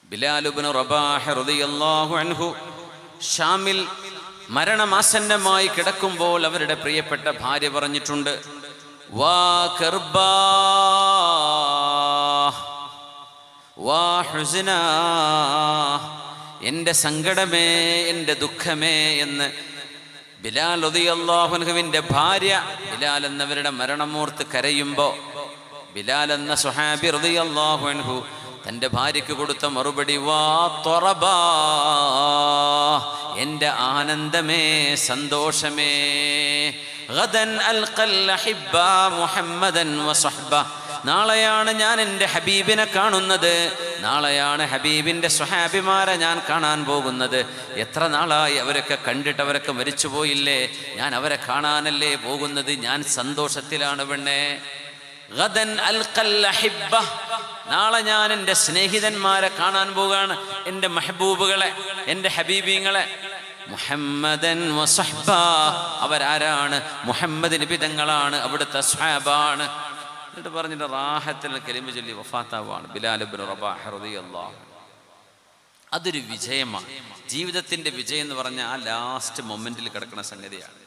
ബിലാലുബിന് റബാഹ് റളിയല്ലാഹു അൻഹു ഷാമിൽ മരണമാസന്നമായി കിടക്കുമ്പോൾ അവരുടെ പ്രിയപ്പെട്ട ഭാര്യ പറഞ്ഞിട്ടുണ്ട് വാ കർബാ വാ ഹുസ്ന എൻ്റെ സങ്കടമേ എൻ്റെ ദുഃഖമേ എന്ന് ബിലാൽ ഉദയല്ലാഹുൻഹുവിൻ്റെ ഭാര്യ ബിലാൽ എന്നവരുടെ മരണമൂർത്ത് കരയുമ്പോൾ ബിലാൽ എന്ന സുഹാബി റുദിയല്ലാഹുൻഹു തൻ്റെ ഭാര്യയ്ക്ക് കൊടുത്ത മറുപടി വാ തൊറബാ എൻ്റെ ആനന്ദമേ സന്തോഷമേ ഗദൻ അൽഖൽ അഹിബ്ബ മുഹമ്മദൻ വസഹ്ബ നാളെയാണ് ഞാൻ എൻ്റെ ഹബീബിനെ കാണുന്നത് നാളെയാണ് ഹബീബിൻ്റെ സ്വഹാബിമാരെ ഞാൻ കാണാൻ പോകുന്നത് എത്ര നാളായി അവരൊക്കെ കണ്ടിട്ട് അവരൊക്കെ മരിച്ചു പോയില്ലേ ഞാൻ അവരെ കാണാനല്ലേ പോകുന്നത് ഞാൻ സന്തോഷത്തിലാണ് പെണ്ണേ ഗദൻ അൽഖൽ അഹിബ്ബ നാളെ ഞാൻ എൻ്റെ സ്നേഹിതന്മാരെ കാണാൻ പോവുകയാണ് എൻ്റെ മെഹബൂബുകളെ എൻ്റെ ഹബീബിങ്ങളെ മുഹമ്മദൻ വസഹ്ബ അവരാരാണ് മുഹമ്മദ് നിബിതങ്ങളാണ് അവിടുത്തെ സ്വഹാബാണ് എന്നിട്ട് പറഞ്ഞിട്ട് റാഹത്തിൽ കലിമ ചൊല്ലി വഫാത്താവാണ് ബിലാലുബിൻ റബാഹ് റളിയല്ലാഹു അതൊരു വിജയമാണ് ജീവിതത്തിൻ്റെ വിജയം എന്ന് പറഞ്ഞാൽ ആ ലാസ്റ്റ് മൊമെൻറ്റിൽ കിടക്കുന്ന സംഗതിയാണ്